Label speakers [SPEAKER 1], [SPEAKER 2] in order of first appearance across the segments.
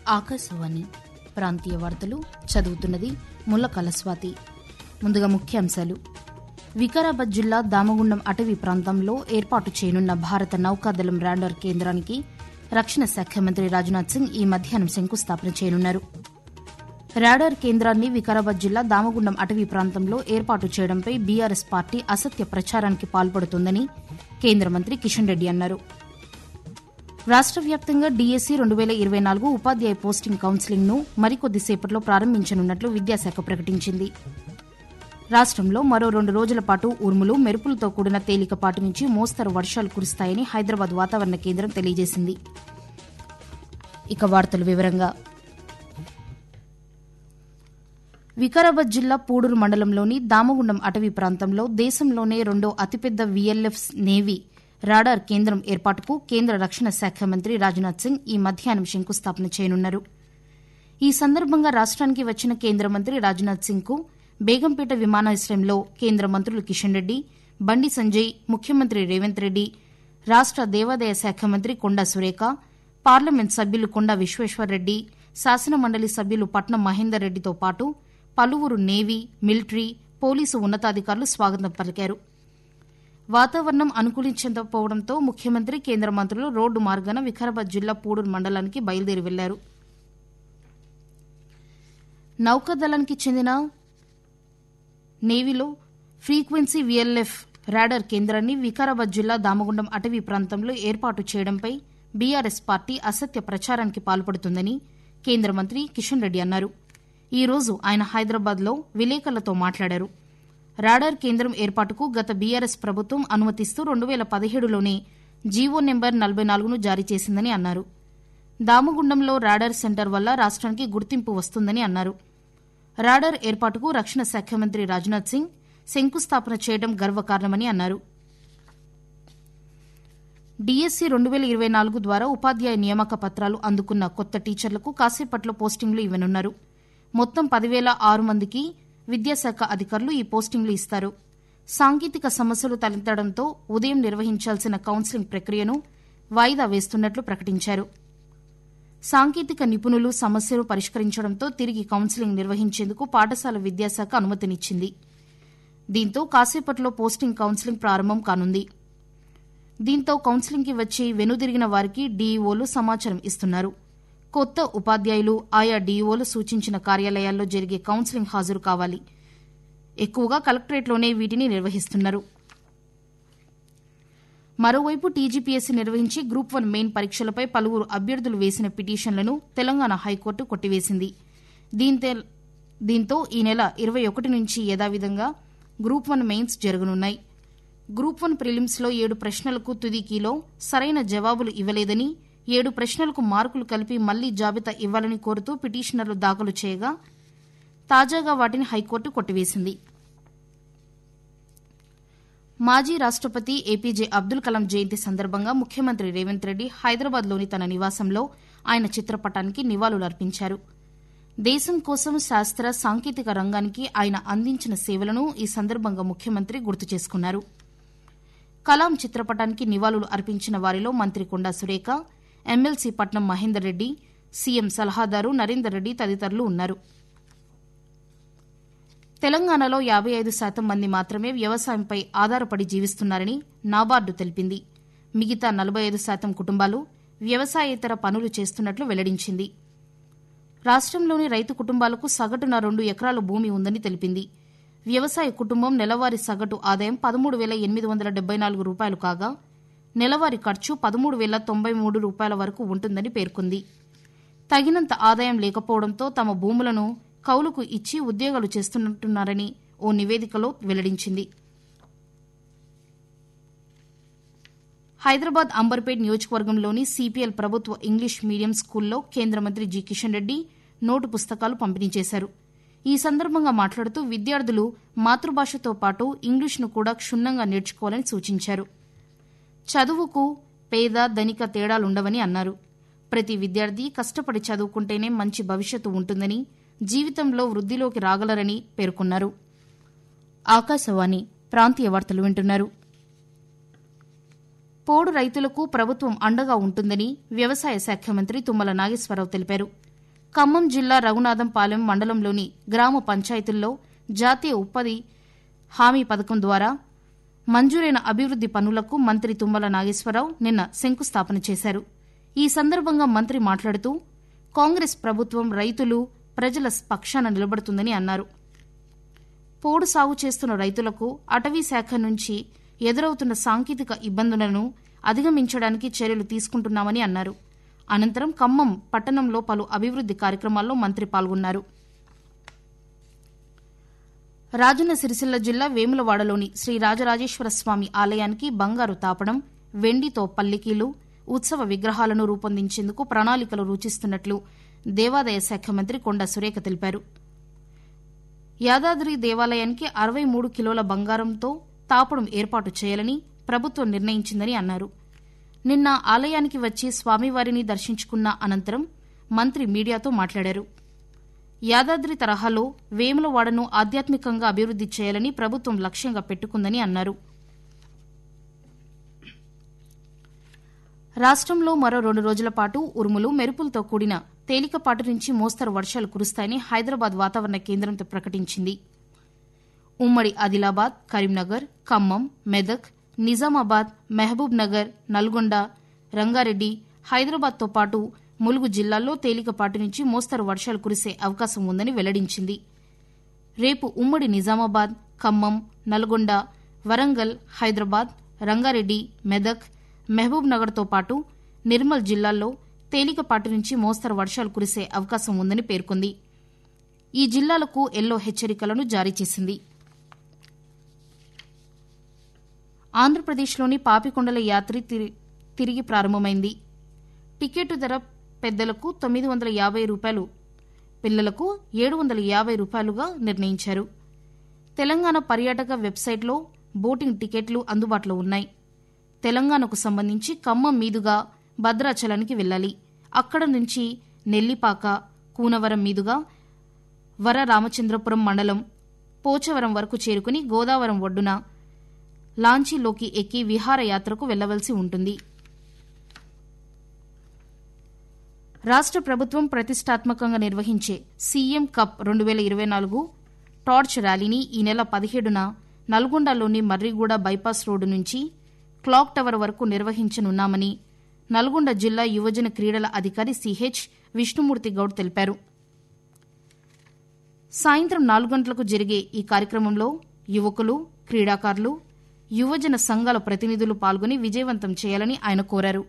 [SPEAKER 1] ఆకాశవాణి ప్రాంతీయ వార్తలు చదువుతున్నది ముల్లకల స్వాతి ముందుగా ముఖ్యాంశాలు వికారాబాద్ జిల్లా దామగుండం అటవీ ప్రాంతంలో ఏర్పాటు చేయనున్న భారత నౌకాదళం ర్యాండర్ కేంద్రానికి రక్షణ శాఖ మంత్రి రాజ్నాథ్ సింగ్ ఈ మధ్యాహ్నం శంకుస్థాపన చేయనున్నారు రాడార్ కేంద్రాన్ని వికారాబాద్ జిల్లా దామగుండం అటవీ ప్రాంతంలో ఏర్పాటు చేయడంపై బీఆర్ఎస్ పార్టీ అసత్య ప్రచారానికి పాల్పడుతోందని కేంద్ర మంత్రి కిషన్ రెడ్డి అన్నారు రాష్ట వ్యాప్తంగా డీఎస్సీ రెండు వేల ఇరవై నాలుగు ఉపాధ్యాయ పోస్టింగ్ కౌన్సిలింగ్ ను మరికొద్దిసేపట్లో ప్రారంభించనున్నట్లు విద్యాశాఖ ప్రకటించింది రాష్టంలో మరో రెండు రోజుల పాటు ఉరుములు మెరుపులతో కూడిన తేలికపాటి నుంచి మోస్తరు వర్షాలు కురుస్తాయని హైదరాబాద్ వాతావరణ కేంద్రం తెలియజేసింది ఇక వార్తల వివరంగా వికారాబాద్ జిల్లా పూడూరు మండలంలోని దామగుండం అటవీ ప్రాంతంలో దేశంలోనే రెండో అతిపెద్ద వీఎల్ఎఫ్ నేవీ రాడార్ కేంద్రం ఏర్పాటుకు కేంద్ర రక్షణ శాఖ మంత్రి రాజ్నాథ్ సింగ్ ఈ మధ్యాహ్నం శంకుస్థాపన చేయనున్నారు ఈ సందర్భంగా రాష్ట్రానికి వచ్చిన కేంద్ర మంత్రి రాజ్నాథ్ సింగ్ కు బేగంపేట విమానాశ్రయంలో కేంద్ర మంత్రులు కిషన్ రెడ్డి బండి సంజయ్ ముఖ్యమంత్రి రేవంత్ రెడ్డి రాష్ట దేవాదాయ శాఖ మంత్రి కొండా సురేఖ పార్లమెంట్ సభ్యులు కొండా విశ్వేశ్వర్రెడ్డి శాసనమండలి సభ్యులు పట్నం మహేందర్ రెడ్డితో పాటు పలువురు నేవీ మిలిటరీ పోలీసు ఉన్నతాధికారులు స్వాగతం పలికారు వాతావరణం అనుకూలించకపోవడంతో ముఖ్యమంత్రి కేంద్ర మంత్రులు రోడ్డు మార్గాన వికారాబాద్ జిల్లా పూడూరు మండలానికి బయలుదేరి వెళ్లారు నౌకాదళానికి చెందిన నేవీలో ఫ్రీక్వెన్సీ వీఎల్ఎఫ్ రాడర్ కేంద్రాన్ని వికారాబాద్ జిల్లా దామగుండం అటవీ ప్రాంతంలో ఏర్పాటు చేయడంపై బీఆర్ఎస్ పార్టీ అసత్య ప్రచారానికి పాల్పడుతుందని కేంద్ర మంత్రి కిషన్ రెడ్డి అన్నారు ఈ రోజు ఆయన హైదరాబాద్లో విలేకరులతో మాట్లాడారు రాడార్ కేంద్రం ఏర్పాటుకు గత బీఆర్ఎస్ ప్రభుత్వం అనుమతిస్తూ రెండు వేల పదిహేడులోనే జీవో నెంబర్ నలభై నాలుగును జారీ చేసిందని అన్నారు దామగుండంలో రాడార్ సెంటర్ వల్ల రాష్ట్రానికి గుర్తింపు వస్తుందని అన్నారు రాడార్ ఏర్పాటుకు రక్షణ శాఖ మంత్రి రాజ్నాథ్ సింగ్ శంకుస్థాపన చేయడం గర్వకారణమని అన్నారు డీఎస్సీ రెండు వేల ఇరవై నాలుగు ద్వారా ఉపాధ్యాయ నియామక పత్రాలు అందుకున్న కొత్త టీచర్లకు కాసేపట్లో పోస్టింగ్లు ఇవ్వనున్నారు మొత్తం పదివేల ఆరు మందికి విద్యాశాఖ అధికారులు ఈ పోస్టింగ్లు ఇస్తారు సాంకేతిక సమస్యలు తలెత్తడంతో ఉదయం నిర్వహించాల్సిన కౌన్సిలింగ్ ప్రక్రియను వాయిదా వేస్తున్నట్లు ప్రకటించారు సాంకేతిక నిపుణులు సమస్యలు పరిష్కరించడంతో తిరిగి కౌన్సిలింగ్ నిర్వహించేందుకు పాఠశాల విద్యాశాఖ అనుమతినిచ్చింది దీంతో కాసేపట్లో పోస్టింగ్ కౌన్సిలింగ్ ప్రారంభం కానుంది దీంతో కౌన్సిలింగ్కి వచ్చి వెనుదిరిగిన వారికి డీఈఓలు సమాచారం ఇస్తున్నారు కొత్త ఉపాధ్యాయులు ఆయా డీఈఓలు సూచించిన కార్యాలయాల్లో జరిగే కౌన్సిలింగ్ హాజరు కావాలి ఎక్కువగా కలెక్టరేట్లోనే వీటిని నిర్వహిస్తున్నారు మరోవైపు టీజీపీఎస్సీ నిర్వహించి గ్రూప్ వన్ మెయిన్ పరీక్షలపై పలువురు అభ్యర్థులు వేసిన పిటిషన్లను తెలంగాణ హైకోర్టు కొట్టివేసింది దీంతో ఈ నెల ఇరవై ఒకటి నుంచి యథావిధంగా గ్రూప్ వన్ మెయిన్స్ జరగనున్నాయి గ్రూప్ వన్ ప్రిలిమ్స్లో ఏడు ప్రశ్నలకు తుదికీలో సరైన జవాబులు ఇవ్వలేదని ఏడు ప్రశ్నలకు మార్కులు కలిపి మళ్లీ జాబితా ఇవ్వాలని కోరుతూ పిటిషనర్లు దాఖలు చేయగా తాజాగా వాటిని హైకోర్టు కొట్టివేసింది మాజీ రాష్టపతి ఏపీజే అబ్దుల్ కలాం జయంతి సందర్భంగా ముఖ్యమంత్రి రేవంత్ రెడ్డి హైదరాబాద్లోని తన నివాసంలో ఆయన చిత్రపటానికి నివాళులర్పించారు దేశం కోసం శాస్త్ర సాంకేతిక రంగానికి ఆయన అందించిన సేవలను ఈ సందర్భంగా ముఖ్యమంత్రి గుర్తు చేసుకున్నారు కలాం చిత్రపటానికి నివాళులు అర్పించిన వారిలో మంత్రి కొండా సురేఖ ఎమ్మెల్సీ పట్నం మహేందర్ రెడ్డి సీఎం సలహాదారు నరేందర్ రెడ్డి తదితరులు ఉన్నారు తెలంగాణలో యాబై ఐదు శాతం మంది మాత్రమే వ్యవసాయంపై ఆధారపడి జీవిస్తున్నారని నాబార్డు తెలిపింది మిగతా నలభై ఐదు శాతం కుటుంబాలు వ్యవసాయేతర పనులు చేస్తున్నట్లు వెల్లడించింది రాష్టంలోని రైతు కుటుంబాలకు సగటున రెండు ఎకరాల భూమి ఉందని తెలిపింది వ్యవసాయ కుటుంబం నెలవారీ సగటు ఆదాయం పదమూడు వేల ఎనిమిది వందల డెబ్బై నాలుగు రూపాయలు కాగా నెలవారీ ఖర్చు పదమూడు వేల తొంభై మూడు రూపాయల వరకు ఉంటుందని పేర్కొంది తగినంత ఆదాయం లేకపోవడంతో తమ భూములను కౌలుకు ఇచ్చి ఉద్యోగాలు చేస్తున్నట్టున్నారని ఓ నివేదికలో వెల్లడించింది హైదరాబాద్ అంబర్పేట్ నియోజకవర్గంలోని సిపిఎల్ ప్రభుత్వ ఇంగ్లీష్ మీడియం స్కూల్లో కేంద్ర మంత్రి జి కిషన్ రెడ్డి నోటు పుస్తకాలు పంపిణీ చేశారు ఈ సందర్భంగా మాట్లాడుతూ విద్యార్థులు మాతృభాషతో పాటు ఇంగ్లీష్ను కూడా క్షుణ్ణంగా నేర్చుకోవాలని సూచించారు చదువుకు పేద ధనిక తేడాలుండవని అన్నారు ప్రతి విద్యార్థి కష్టపడి చదువుకుంటేనే మంచి భవిష్యత్తు ఉంటుందని జీవితంలో వృద్దిలోకి రాగలరని పేర్కొన్నారు ఆకాశవాణి ప్రాంతీయ వార్తలు వింటున్నారు పోడు రైతులకు ప్రభుత్వం అండగా ఉంటుందని వ్యవసాయ శాఖ మంత్రి తుమ్మల నాగేశ్వరరావు తెలిపారు ఖమ్మం జిల్లా రఘునాథంపాలెం మండలంలోని గ్రామ పంచాయతీల్లో జాతీయ ఉపాధి హామీ పథకం ద్వారా మంజూరైన అభివృద్ది పనులకు మంత్రి తుమ్మల నాగేశ్వరరావు నిన్న శంకుస్థాపన చేశారు ఈ సందర్భంగా మంత్రి మాట్లాడుతూ కాంగ్రెస్ ప్రభుత్వం రైతులు ప్రజల పక్షాన నిలబడుతుందని అన్నారు పోడు సాగు చేస్తున్న రైతులకు అటవీ శాఖ నుంచి ఎదురవుతున్న సాంకేతిక ఇబ్బందులను అధిగమించడానికి చర్యలు తీసుకుంటున్నామని అన్నారు అనంతరం ఖమ్మం పట్టణంలో పలు అభివృద్ది కార్యక్రమాల్లో మంత్రి పాల్గొన్నారు రాజన్న సిరిసిల్ల జిల్లా వేములవాడలోని శ్రీ రాజరాజేశ్వర స్వామి ఆలయానికి బంగారు తాపడం వెండితో పల్లికీలు ఉత్సవ విగ్రహాలను రూపొందించేందుకు ప్రణాళికలు రూచిస్తున్నట్లు దేవాదాయ శాఖ మంత్రి కొండ సురేఖ తెలిపారు యాదాద్రి దేవాలయానికి అరవై మూడు కిలోల బంగారంతో తాపడం ఏర్పాటు చేయాలని ప్రభుత్వం నిర్ణయించిందని అన్నారు నిన్న ఆలయానికి వచ్చి స్వామివారిని దర్శించుకున్న అనంతరం మంత్రి మీడియాతో మాట్లాడారు యాదాద్రి తరహాలో వేములవాడను ఆధ్యాత్మికంగా అభివృద్ది చేయాలని ప్రభుత్వం లక్ష్యంగా పెట్టుకుందని అన్నారు రాష్టంలో మరో రెండు రోజుల పాటు ఉరుములు మెరుపులతో కూడిన తేలికపాటి నుంచి మోస్తరు వర్షాలు కురుస్తాయని హైదరాబాద్ వాతావరణ కేంద్రం ప్రకటించింది ఉమ్మడి ఆదిలాబాద్ కరీంనగర్ ఖమ్మం మెదక్ నిజామాబాద్ మహబూబ్ నగర్ నల్గొండ రంగారెడ్డి హైదరాబాద్తో పాటు ములుగు జిల్లాల్లో తేలికపాటి నుంచి మోస్తరు వర్షాలు కురిసే అవకాశం ఉందని వెల్లడించింది రేపు ఉమ్మడి నిజామాబాద్ ఖమ్మం నల్గొండ వరంగల్ హైదరాబాద్ రంగారెడ్డి మెదక్ మహబూబ్ నగర్తో పాటు నిర్మల్ జిల్లాల్లో తేలికపాటి నుంచి మోస్తరు వర్షాలు కురిసే అవకాశం ఉందని పేర్కొంది ఈ జిల్లాలకు ఎల్లో హెచ్చరికలను జారీ చేసింది ఆంధ్రప్రదేశ్లోని పాపికొండల యాత్రి తిరిగి ప్రారంభమైంది టికెట్ ధర పెద్దలకు తొమ్మిది వందల యాభై రూపాయలు పిల్లలకు ఏడు వందల యాభై రూపాయలుగా నిర్ణయించారు తెలంగాణ పర్యాటక వెబ్సైట్లో బోటింగ్ టికెట్లు అందుబాటులో ఉన్నాయి తెలంగాణకు సంబంధించి ఖమ్మం మీదుగా భద్రాచలానికి వెళ్ళాలి అక్కడ నుంచి నెల్లిపాక కూనవరం మీదుగా వర రామచంద్రపురం మండలం పోచవరం వరకు చేరుకుని గోదావరం ఒడ్డున లాంచీలోకి ఎక్కి విహారయాత్రకు వెళ్లవలసి ఉంటుంది రాష్ట ప్రభుత్వం ప్రతిష్టాత్మకంగా నిర్వహించే సీఎం కప్ రెండు వేల ఇరవై నాలుగు టార్చ్ ర్యాలీని ఈ నెల పదిహేడున నల్గొండలోని మర్రిగూడ బైపాస్ రోడ్డు నుంచి క్లాక్ టవర్ వరకు నిర్వహించనున్నామని నల్గొండ జిల్లా యువజన క్రీడల అధికారి సిహెచ్ విష్ణుమూర్తి గౌడ్ తెలిపారు సాయంత్రం నాలుగు గంటలకు జరిగే ఈ కార్యక్రమంలో యువకులు క్రీడాకారులు యువజన సంఘాల ప్రతినిధులు పాల్గొని విజయవంతం చేయాలని ఆయన కోరారు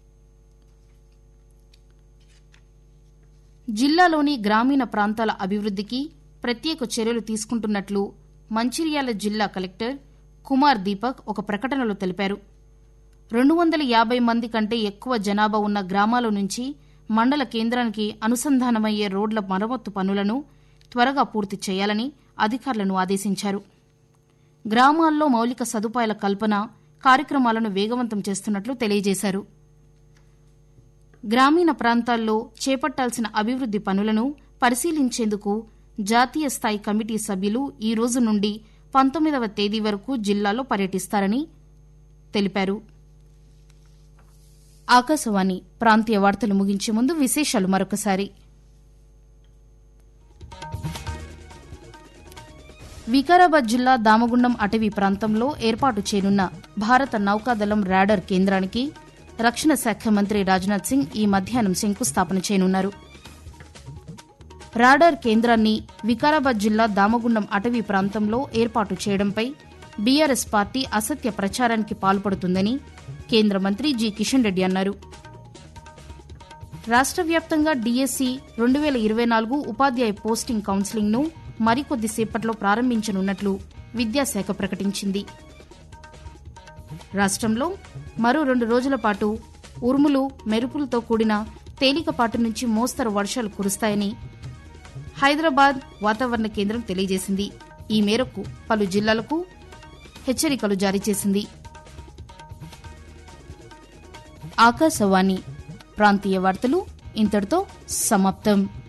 [SPEAKER 1] జిల్లాలోని గ్రామీణ ప్రాంతాల అభివృద్దికి ప్రత్యేక చర్యలు తీసుకుంటున్నట్లు మంచిర్యాల జిల్లా కలెక్టర్ కుమార్ దీపక్ ఒక ప్రకటనలో తెలిపారు రెండు వందల యాభై మంది కంటే ఎక్కువ జనాభా ఉన్న గ్రామాల నుంచి మండల కేంద్రానికి అనుసంధానమయ్యే రోడ్ల మరమ్మత్తు పనులను త్వరగా పూర్తి చేయాలని అధికారులను ఆదేశించారు గ్రామాల్లో మౌలిక సదుపాయాల కల్పన కార్యక్రమాలను వేగవంతం చేస్తున్నట్లు తెలియజేశారు గ్రామీణ ప్రాంతాల్లో చేపట్టాల్సిన అభివృద్ది పనులను పరిశీలించేందుకు జాతీయ స్థాయి కమిటీ సభ్యులు ఈ రోజు నుండి పంతొమ్మిదవ తేదీ వరకు జిల్లాలో పర్యటిస్తారని తెలిపారు ఆకాశవాణి ప్రాంతీయ వార్తలు ముగించే ముందు విశేషాలు మరొకసారి వికారాబాద్ జిల్లా దామగుండం అటవీ ప్రాంతంలో ఏర్పాటు చేయనున్న భారత నౌకాదళం రాడర్ కేంద్రానికి రక్షణ శాఖ మంత్రి రాజ్నాథ్ సింగ్ ఈ మధ్యాహ్నం శంకుస్థాపన చేయనున్నారు రాడార్ కేంద్రాన్ని వికారాబాద్ జిల్లా దామగుండం అటవీ ప్రాంతంలో ఏర్పాటు చేయడంపై బీఆర్ఎస్ పార్టీ అసత్య ప్రచారానికి పాల్పడుతుందని కేంద్ర మంత్రి జి కిషన్ రెడ్డి అన్నారు రాష్ట్ర వ్యాప్తంగా డీఎస్సీ రెండు వేల ఇరవై నాలుగు ఉపాధ్యాయ పోస్టింగ్ కౌన్సిలింగ్ను మరికొద్దిసేపట్లో ప్రారంభించనున్నట్లు విద్యాశాఖ ప్రకటించింది రాష్ట్రంలో మరో రెండు రోజుల పాటు ఉరుములు మెరుపులతో కూడిన తేలికపాటి నుంచి మోస్తరు వర్షాలు కురుస్తాయని హైదరాబాద్ వాతావరణ కేంద్రం తెలియజేసింది ఈ మేరకు పలు జిల్లాలకు హెచ్చరికలు జారీ చేసింది ఆకాశవాణి ప్రాంతీయ వార్తలు ఇంతటితో సమాప్తం